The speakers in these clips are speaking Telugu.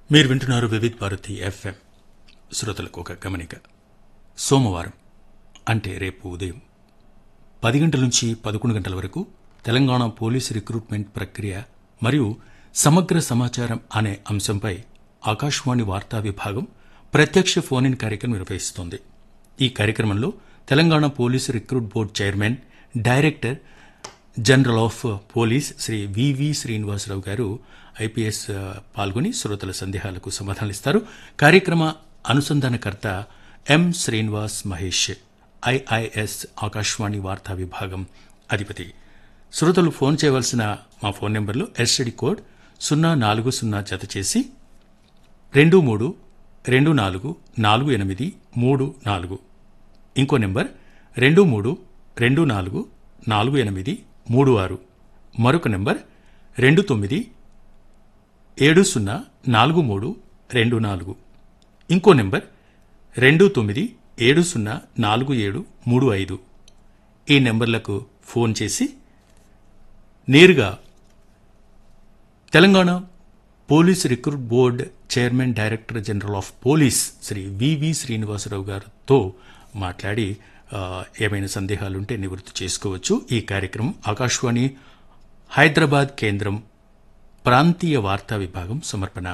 మీరు వింటున్నారు వివిధ్ భారతి ఎఫ్ఎం శ్రోతలకు ఒక గమనిక సోమవారం అంటే రేపు ఉదయం పది గంటల నుంచి పదకొండు గంటల వరకు తెలంగాణ పోలీస్ రిక్రూట్మెంట్ ప్రక్రియ మరియు సమగ్ర సమాచారం అనే అంశంపై ఆకాశవాణి వార్తా విభాగం ప్రత్యక్ష ఫోన్ ఇన్ కార్యక్రమం నిర్వహిస్తోంది ఈ కార్యక్రమంలో Telangana police recruit board chairman director general of police Shri VV Srinivasa Rao గారు ఐపీఎస్ ఆ, పాల్గొని శ్రోతల సందేహాలకు సమాధానాలిస్తారు కార్యక్రమ అనుసంధానకర్త ఎం శ్రీనివాస్ మహేష్ ఐఐఎస్ ఆకాశవాణి వార్తా విభాగం అధిపతి శ్రోతలు ఫోన్ చేయవలసిన మా ఫోన్ నెంబర్లు ఎస్టడి కోడ్ సున్నా నాలుగు సున్నా జత చేసి రెండు మూడు రెండు నాలుగు నాలుగు ఎనిమిది మూడు నాలుగు ఇంకో నెంబర్ రెండు మూడు రెండు నాలుగు నాలుగు ఎనిమిది మూడు ఆరు మరొక నెంబర్ రెండు తొమ్మిది ఏడు సున్నా నాలుగు మూడు రెండు నాలుగు ఇంకో నెంబర్ రెండు తొమ్మిది ఏడు సున్నా నాలుగు ఏడు మూడు ఐదు ఈ నెంబర్లకు ఫోన్ చేసి నేరుగా Telangana police recruit board chairman director general of police Shri VV Srinivasa Rao గారితో మాట్లాడి ఆ, ఏమైనా సందేహాలుంటే నివృత్తి చేసుకోవచ్చు ఈ కార్యక్రమం ఆకాశవాణి హైదరాబాద్ కేంద్రం ప్రాంతీయ వార్తా విభాగం సమర్పణ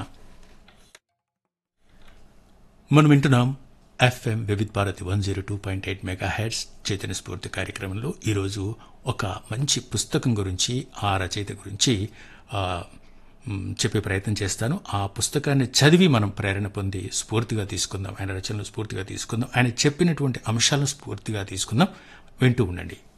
మనం వింటున్నాం FM Vividh Bharati one zero two point eight megahertz Chaitanya Spoorthi కార్యక్రమంలో ఈరోజు ఒక మంచి పుస్తకం గురించి ఆ రచయిత గురించి ఆ, మ్, చెప్పే ప్రయత్నం చేస్తాను ఆ పుస్తకాన్ని చదివి మనం ప్రేరణ పొంది స్ఫూర్తిగా తీసుకుందాం ఆయన రచనలు స్ఫూర్తిగా తీసుకుందాం ఆయన చెప్పినటువంటి అంశాలను స్ఫూర్తిగా తీసుకుందాం వింటూ ఉండండి